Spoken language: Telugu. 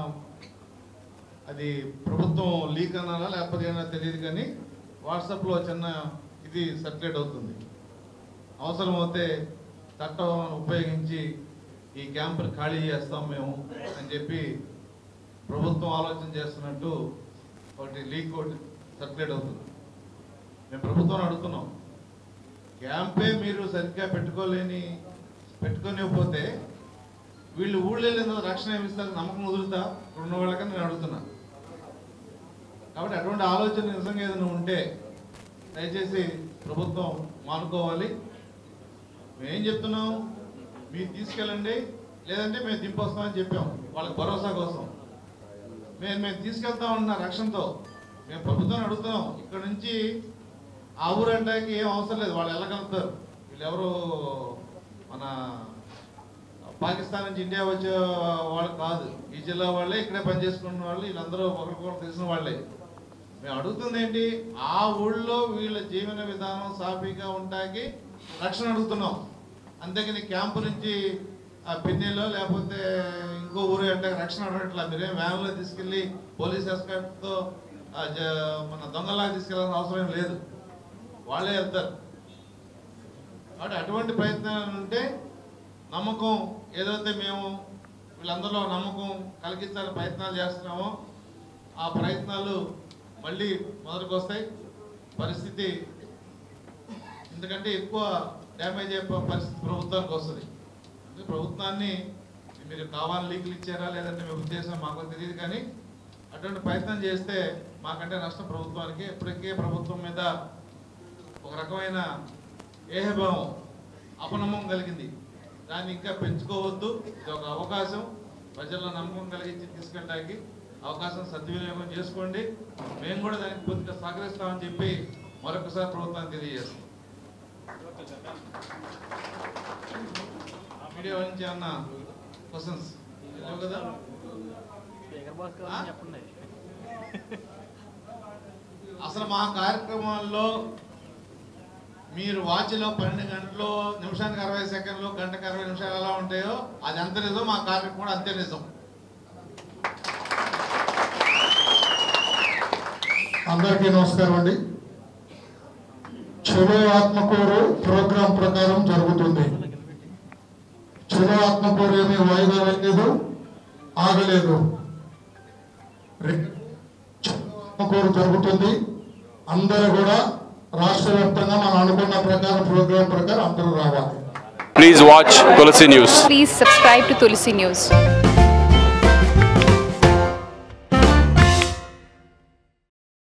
అది ప్రభుత్వం లీక్ అనాలా లేకపోతే ఏమన్నా తెలియదు కానీ వాట్సాప్లో చిన్న ఇది సర్క్యులేట్ అవుతుంది అవసరమైతే చట్టం ఉపయోగించి ఈ క్యాంపులు ఖాళీ చేస్తాం మేము అని చెప్పి ప్రభుత్వం ఆలోచన చేస్తున్నట్టు ఒకటి లీక్ ఒకటి సర్క్యులేట్ అవుతుంది మేము ప్రభుత్వం అడుగుతున్నాం క్యాంపే మీరు సరిగ్గా పెట్టుకోలేని పెట్టుకోనివ్వకపోతే వీళ్ళు ఊళ్ళో వెళ్ళిన రక్షణ ఏమిస్తారు నమ్మకం వదులుతా ఉన్న వాళ్ళకని నేను అడుగుతున్నా కాబట్టి అటువంటి ఆలోచన నిజంగా ఏదైనా ఉంటే దయచేసి ప్రభుత్వం మానుకోవాలి మేమేం చెప్తున్నాం మీరు తీసుకెళ్ళండి లేదంటే మేము దింపొస్తామని చెప్పాం వాళ్ళకి భరోసా కోసం మేము మేము తీసుకెళ్తామన్న రక్షణతో మేము ప్రభుత్వాన్ని అడుగుతున్నాం ఇక్కడ నుంచి ఆ ఊరు అంటానికి ఏం అవసరం లేదు వాళ్ళు వెళ్ళగలుగుతారు వీళ్ళు ఎవరు మన పాకిస్తాన్ నుంచి ఇండియా వచ్చే వాళ్ళు కాదు ఈ జిల్లా వాళ్ళే ఇక్కడే పనిచేసుకున్న వాళ్ళు వీళ్ళందరూ ఒకరికొకరు తెలిసిన వాళ్ళే మేము అడుగుతుంది ఏంటి ఆ ఊళ్ళో వీళ్ళ జీవన విధానం సాఫీగా ఉంటాకి రక్షణ అడుగుతున్నాం అంతేకాని క్యాంపు నుంచి ఆ పిన్నెలో లేకపోతే ఇంకో ఊరు అంటే రక్షణ అడగట్లా మీరేం వ్యాన్లో తీసుకెళ్ళి పోలీస్ ఎస్కార్ట్తో మన దొంగలాగా తీసుకెళ్ళాల్సిన అవసరం ఏం లేదు వాళ్ళే వెళ్తారు కాబట్టి అటువంటి ప్రయత్నాలు ఉంటే నమ్మకం ఏదైతే మేము వీళ్ళందరిలో నమ్మకం కలిగించాలని ప్రయత్నాలు చేస్తున్నామో ఆ ప్రయత్నాలు మళ్ళీ మొదటికి వస్తాయి పరిస్థితి ఎందుకంటే ఎక్కువ డ్యామేజ్ అయ్యే ప- పరిస్థితి ప్రభుత్వానికి వస్తుంది అంటే ప్రభుత్వాన్ని మీరు కావాలని లీకులు ఇచ్చారా లేదంటే మీ ఉద్దేశం మాకు తెలియదు కానీ అటువంటి ప్రయత్నం చేస్తే మాకంటే నష్టం ప్రభుత్వానికి ఇప్పటికే ప్రభుత్వం మీద ఒక రకమైన ఏహభావం అపనమ్మకం కలిగింది దాన్ని ఇంకా పెంచుకోవద్దు ఇది ఒక అవకాశం ప్రజల్లో నమ్మకం కలిగించి తీసుకెళ్ళడానికి అవకాశం సద్వినియోగం చేసుకోండి మేము కూడా దానికి పూర్తిగా సహకరిస్తామని చెప్పి మరొకసారి ప్రభుత్వాన్ని తెలియజేస్తాం మీడియా నుంచి అన్న క్వశ్చన్స్ లేవు కదా ఆ? అసలు మా కార్యక్రమాల్లో మీరు వాచ్లో పన్నెండు గంటలు నిమిషానికి అరవై సెకండ్లు గంటకు అరవై నిమిషాలు ఎలా ఉంటాయో అది ఎంత నిజం మా కార్యక్రమం కూడా అంతే నిజం అందరికీ నమస్కారం అండి చెలో ఆత్మకూరు ప్రోగ్రాం ప్రకారం జరుగుతుంది చెలో ఆత్మకూరు ఏమీ వాయిదా వేయలేదు ఆగలేదు రే- చెలో ఆత్మకూరు జరుగుతుంది అందరూ కూడా రాష్ట్ర వ్యాప్తంగా మనం అనుకున్న ప్రకారం ప్రోగ్రాం ప్రకారం అందరూ రావాలి Please watch Tulsi News. Please subscribe to Tulsi News.